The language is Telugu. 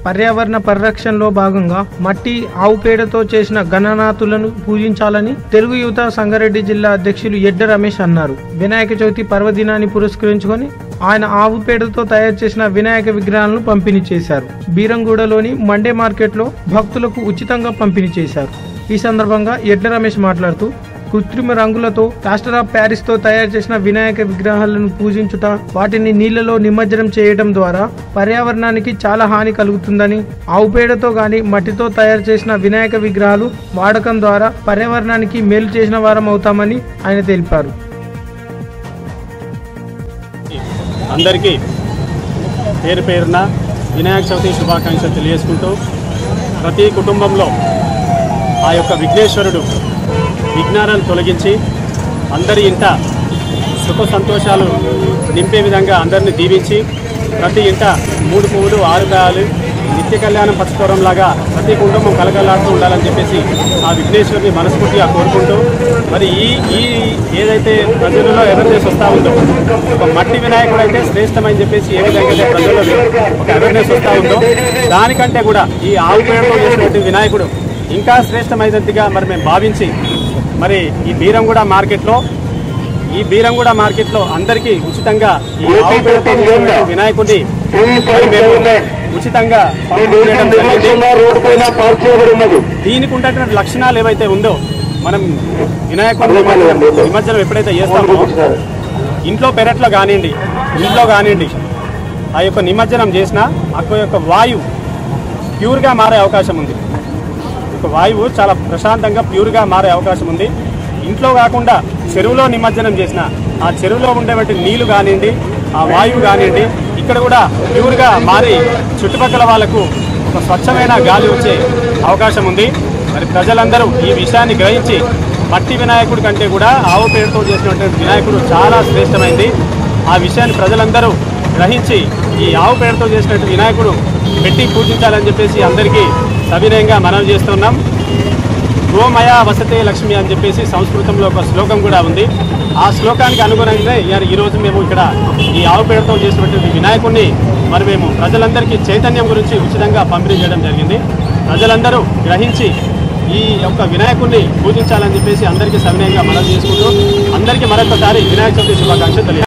పర్యావరణ పరిరక్షణలో భాగంగా మట్టి ఆవు పేడతో చేసిన గణనాథులను పూజించాలని తెలుగు యువత సంగారెడ్డి జిల్లా అధ్యక్షులు ఎడ్డ రమేష్ అన్నారు వినాయక చవితి పర్వదినాన్ని పురస్కరించుకొని ఆయన ఆవు పేడతో తయారు చేసిన వినాయక విగ్రహాలను పంపిణీ చేశారు బీరంగూడలోని మండే మార్కెట్లో భక్తులకు ఉచితంగా పంపిణీ చేశారు ఈ సందర్భంగా ఎడ్ల రమేష్ మాట్లాడుతూ కృత్రిమ రంగులతో ప్లాస్టర్ ఆఫ్ ప్యారిస్ తో తయారు చేసిన వినాయక విగ్రహాలను పూజించుట వాటిని నీళ్లలో నిమజ్జనం చేయడం ద్వారా పర్యావరణానికి చాలా హాని కలుగుతుందని ఆవు పేడతో గాని మట్టితో తయారు చేసిన వినాయక విగ్రహాలు వాడకం ద్వారా పర్యావరణానికి మేలు చేసిన వారం అవుతామని ఆయన తెలిపారు అందరికీ పేరు పేరున వినాయక చవితి శుభాకాంక్షలు తెలియజేసుకుంటూ ప్రతి కుటుంబంలో ఆ యొక్క విఘ్నేశ్వరుడు విఘ్నాలను తొలగించి అందరి ఇంట సుఖ సంతోషాలు నింపే విధంగా అందరిని దీవించి ప్రతి ఇంట మూడు పువ్వులు ఆరు కాయాలు నిత్య కళ్యాణం పచ్చుకోవడం లాగా ప్రతి కుటుంబం కలకలాడుతూ ఉండాలని చెప్పేసి ఆ విఘ్నేశ్వరుని మనస్ఫూర్తిగా కోరుకుంటూ మరి ఈ ఈ ఏదైతే ప్రజలలో అవేర్నెస్ వస్తూ ఉందో ఒక మట్టి వినాయకుడు అయితే శ్రేష్టమని చెప్పేసి ఏ విధంగా అయితే ప్రజల్లో ఒక అవేర్నెస్ వస్తూ ఉందో దానికంటే కూడా ఈ ఆవు పేరుతో చేసినటువంటి వినాయకుడు ఇంకా శ్రేష్టమైనదిగా మరి మేము భావించి మరి ఈ బీరంగూడ మార్కెట్లో ఈ బీరంగూడ మార్కెట్లో అందరికీ ఉచితంగా ఈ ఆవు పేరుతో చేసినటువంటి వినాయకుడిని మరి మేము ఉచితంగా పంపిణీ చేయడం జరిగింది. దీనికి ఉన్నటువంటి లక్షణాలు ఏవైతే ఉందో మనం వినాయకుడి నిమజ్జనం నిమజ్జనం ఎప్పుడైతే చేస్తామో ఇంట్లో పెరట్లో కానివ్వండి ఇంట్లో కానివ్వండి ఆ యొక్క నిమజ్జనం చేసినా ఆ యొక్క వాయువు ప్యూర్గా మారే అవకాశం ఉంది ఒక వాయువు చాలా ప్రశాంతంగా ప్యూర్గా మారే అవకాశం ఉంది ఇంట్లో కాకుండా చెరువులో నిమజ్జనం చేసిన ఆ చెరువులో ఉండేటువంటి నీళ్లు కానివ్వండి ఆ వాయువు కానివ్వండి ఇక్కడ కూడా ప్యూర్గా మారి చుట్టుపక్కల వాళ్లకు ఒక స్వచ్ఛమైన గాలి వచ్చే అవకాశం ఉంది మరి ప్రజలందరూ ఈ విషయాన్ని గ్రహించి మట్టి వినాయకుడి కంటే కూడా ఆవు పేరుతో చేసినటువంటి వినాయకుడు చాలా శ్రేష్టమైంది ఆ విషయాన్ని ప్రజలందరూ గ్రహించి ఈ ఆవు పేరుతో చేసినటువంటి వినాయకుడు పెట్టి పూజించాలని చెప్పేసి అందరికీ సవినయంగా మనవి చేస్తున్నాం గోమయ వసతే లక్ష్మి అని చెప్పేసి సంస్కృతంలో ఒక శ్లోకం కూడా ఉంది ఆ శ్లోకానికి అనుగుణంగా ఇవాళ ఈరోజు మేము ఇక్కడ ఈ ఆవు పేరుతో చేసినటువంటి వినాయకుడిని మరి మేము ప్రజలందరికీ చైతన్యం గురించి ఉచితంగా పంపిణీ చేయడం జరిగింది ప్రజలందరూ గ్రహించి ఈ యొక్క వినాయకుడిని పూజించాలని చెప్పేసి అందరికీ సవినయంగా మనవి చేసుకుంటూ అందరికీ మరొకసారి వినాయక చవితి శుభాకాంక్షలు తెలియ